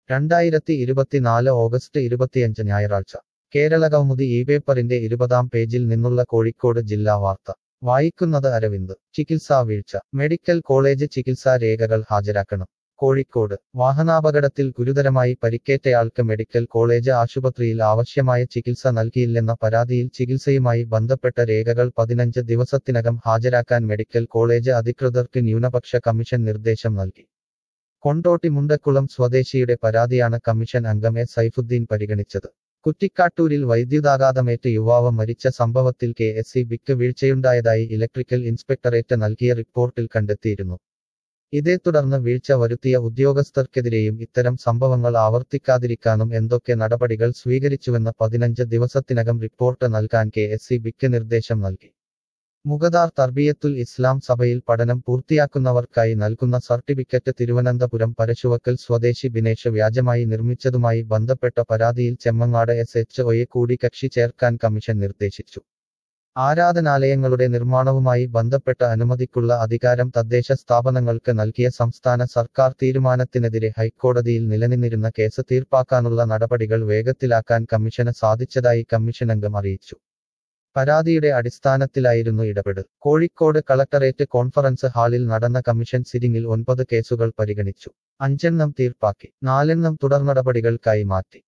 രണ്ടായിരത്തി ഇരുപത്തിനാല് ഓഗസ്റ്റ് ഇരുപത്തിയഞ്ച് ഞായറാഴ്ച കേരള കൗമുദി ഈ പേപ്പറിന്റെ ഇരുപതാം പേജിൽ നിന്നുള്ള കോഴിക്കോട് ജില്ലാ വാർത്ത വായിക്കുന്നത് അരവിന്ദ് ചികിത്സാ വീഴ്ച മെഡിക്കൽ കോളേജ് ചികിത്സാ രേഖകൾ ഹാജരാക്കണം കോഴിക്കോട് വാഹനാപകടത്തിൽ ഗുരുതരമായി പരിക്കേറ്റയാൾക്ക് മെഡിക്കൽ കോളേജ് ആശുപത്രിയിൽ ആവശ്യമായ ചികിത്സ നൽകിയില്ലെന്ന പരാതിയിൽ ചികിത്സയുമായി ബന്ധപ്പെട്ട രേഖകൾ പതിനഞ്ച് ദിവസത്തിനകം ഹാജരാക്കാൻ മെഡിക്കൽ കോളേജ് അധികൃതർക്ക് ന്യൂനപക്ഷ കമ്മീഷൻ നിർദ്ദേശം നൽകി കൊണ്ടോട്ടി മുണ്ടക്കുളം സ്വദേശിയുടെ പരാതിയാണ് കമ്മീഷൻ അംഗം എ സൈഫുദ്ദീൻ പരിഗണിച്ചത് കുറ്റിക്കാട്ടൂരിൽ വൈദ്യുതാഘാതമേറ്റ് യുവാവ് മരിച്ച സംഭവത്തിൽ കെ എസ് സി ബിക്ക് വീഴ്ചയുണ്ടായതായി ഇലക്ട്രിക്കൽ ഇൻസ്പെക്ടറേറ്റ് നൽകിയ റിപ്പോർട്ടിൽ കണ്ടെത്തിയിരുന്നു ഇതേ തുടർന്ന് വീഴ്ച വരുത്തിയ ഉദ്യോഗസ്ഥർക്കെതിരെയും ഇത്തരം സംഭവങ്ങൾ ആവർത്തിക്കാതിരിക്കാനും എന്തൊക്കെ നടപടികൾ സ്വീകരിച്ചുവെന്ന് പതിനഞ്ച് ദിവസത്തിനകം റിപ്പോർട്ട് നൽകാൻ കെ എസ് സി ബിക്ക് നിർദ്ദേശം നൽകി മുഗദാർ തർബിയത്തുൽ ഇസ്ലാം സഭയിൽ പഠനം പൂർത്തിയാക്കുന്നവർക്കായി നൽകുന്ന സർട്ടിഫിക്കറ്റ് തിരുവനന്തപുരം പരശുവക്കൽ സ്വദേശി ബിനേഷ് വ്യാജമായി നിർമ്മിച്ചതുമായി ബന്ധപ്പെട്ട പരാതിയിൽ ചെമ്മങ്ങാട് എസ് എച്ച് ഒയെ കൂടി കക്ഷി ചേർക്കാൻ കമ്മീഷൻ നിർദ്ദേശിച്ചു ആരാധനാലയങ്ങളുടെ നിർമ്മാണവുമായി ബന്ധപ്പെട്ട അനുമതിക്കുള്ള അധികാരം തദ്ദേശ സ്ഥാപനങ്ങൾക്ക് നൽകിയ സംസ്ഥാന സർക്കാർ തീരുമാനത്തിനെതിരെ ഹൈക്കോടതിയിൽ നിലനിന്നിരുന്ന കേസ് തീർപ്പാക്കാനുള്ള നടപടികൾ വേഗത്തിലാക്കാൻ കമ്മീഷന് സാധിച്ചതായി കമ്മീഷനംഗം അറിയിച്ചു പരാതിയുടെ അടിസ്ഥാനത്തിലായിരുന്നു ഇടപെടൽ കോഴിക്കോട് കളക്ടറേറ്റ് കോൺഫറൻസ് ഹാളിൽ നടന്ന കമ്മീഷൻ സിറ്റിംഗിൽ ഒൻപത് കേസുകൾ പരിഗണിച്ചു അഞ്ചെണ്ണം തീർപ്പാക്കി നാലെണ്ണം തുടർനടപടികൾക്കായി മാറ്റി